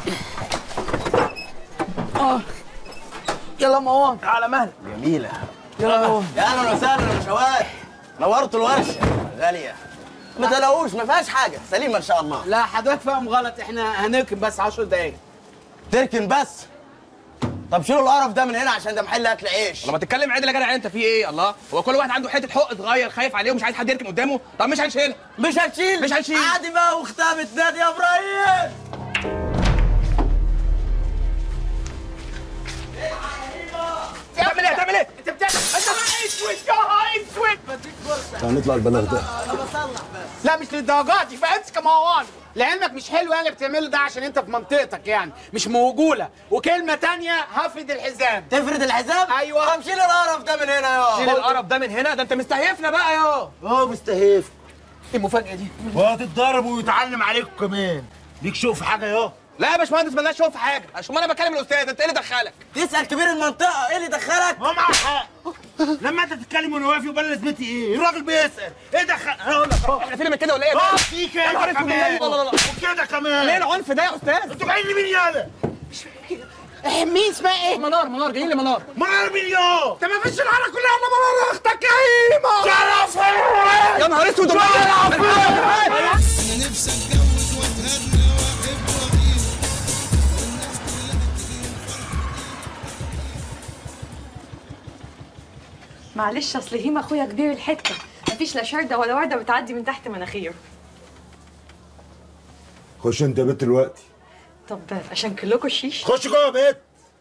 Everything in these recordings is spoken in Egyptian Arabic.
اه يلا مروان على مهلك جميلة يلا مروان يا اهلا وسهلا يا باشوات نورتوا الورشه غاليه ما تلاقوش ما فيهاش حاجه سليمه ان شاء الله لا حضرتك فاهم غلط احنا هنركب بس 10 دقايق تركن بس طب شيلوا القرف ده من هنا عشان ده محل اكل عيش لما تتكلم عدل يا جدع انت في ايه الله هو كل واحد عنده حته حق صغير خايف عليه ومش عايز حد يركن قدامه طب مش هنشيلها مش هتشيل مش هنشيل. عادي بقى واختها بتنادي يا ابراهيم تعمل ايه تعمل ايه انت بتعمل انت بقى اسود يا اسود هنطلع البلاغ ده لا مش للدرجات دي فامسك يا مروان لعلمك مش حلو يعني اللي بتعمله ده عشان انت في منطقتك يعني مش موجوله وكلمه تانية هفرد الحزام تفرد الحزام أيوة. طب شيل القرف ده من هنا شيل يا القرف ده من هنا ده انت مستهيفنا بقى يا اه مستهيف ايه المفاجاه دي وهتتضرب ويتعلم عليكم كمان ليك شوف حاجه يا لا يا باشمهندس مالناش شوف في حاجه عشان انا بكلم الاستاذ انت ايه اللي دخلك تسال كبير المنطقه ايه اللي دخلك هو معاه حق لما انت تتكلم وانا واقف يبقى أنا لازمتي ايه الراجل بيسال ايه دخل هقول لك أهو. احنا فين من كده ولا ايه اه في يا نهار كده اسود كمان لا لا لا وكده كمان ليه العنف ده يا استاذ انتوا جايين لمين يالا إيه، مين اسمها ايه منار منار جايين لي منار منار مليون انت ما فيش العالم كلها الا منار اختك يا هيما شرف يا نهار اسود انا نفسي اتجوز واتهنى واحب واغير معلش اصل هيما اخويا كبير الحته مفيش لا شرده ولا ورده بتعدي من تحت مناخيره خش انت يا بنت دلوقتي طب عشان كلكم شيش خش جوه يا بنت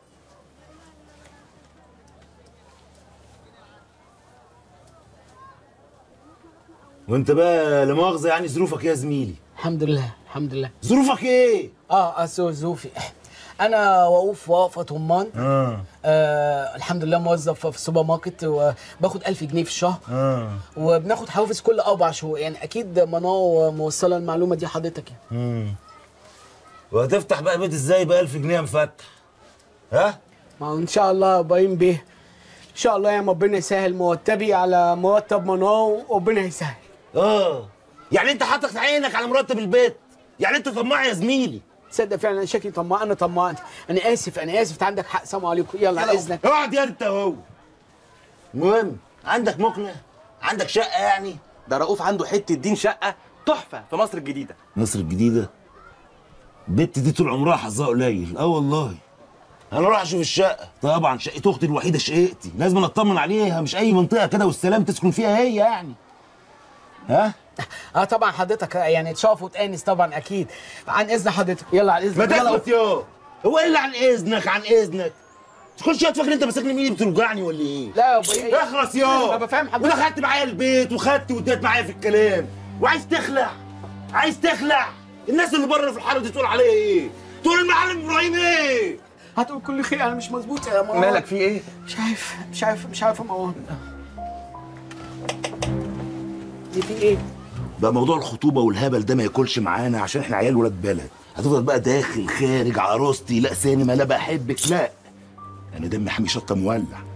وانت بقى لا مؤاخذه يعني ظروفك ايه يا زميلي الحمد لله الحمد لله ظروفك ايه اه اسو زوفي انا وقوف وقفه طمان اه آه الحمد لله موظف في السوبر ماركت وباخد 1000 جنيه في الشهر اه وبناخد حوافز كل اربع شهور يعني اكيد منار موصله المعلومه دي حضرتك يعني امم وهتفتح بقى بيت ازاي ب 1000 جنيه مفتح ها ما هو ان شاء الله ابراهيم بيه ان شاء الله يا ربنا يسهل مرتبي على مرتب منار وربنا يسهل اه يعني انت حاطط عينك على مرتب البيت يعني انت طماع يا زميلي تصدق فعلا انا شكلي طماع انا طماع انا اسف انا اسف انت عندك حق سلام عليكم يلا على اذنك اقعد يا انت اهو المهم عندك مقنع عندك شقه يعني ده رؤوف عنده حته دين شقه تحفه في مصر الجديده مصر الجديدة البت دي طول عمرها حظها قليل اه والله انا اروح اشوف الشقة طبعا شقة اختي الوحيدة شقتي لازم اطمن عليها مش اي منطقة كده والسلام تسكن فيها هي يعني ها اه طبعا حضرتك يعني تشرف وتانس طبعا اكيد عن اذن حضرتك يلا على اذنك ما يلا تثبت يا هو ايه اللي عن اذنك عن اذنك تخش يا تفكر انت ماسكني مين بتوجعني ولا ايه لا يا ابويا اخلص يا أنا بفهم حضرتك. ودخلت معايا البيت وخدت واديت معايا في الكلام وعايز تخلع عايز تخلع الناس اللي بره في الحاره دي تقول عليا ايه تقول المعلم ابراهيم ايه هتقول كل خير انا مش مظبوط يا مروان مالك في ايه مش عارف مش عارف مش عارف يا مروان دي في ايه بقى موضوع الخطوبه والهبل ده ما ياكلش معانا عشان احنا عيال ولاد بلد هتفضل بقى داخل خارج عروستي لا سينما لا بحبك لا انا دمي حامي شطه مولع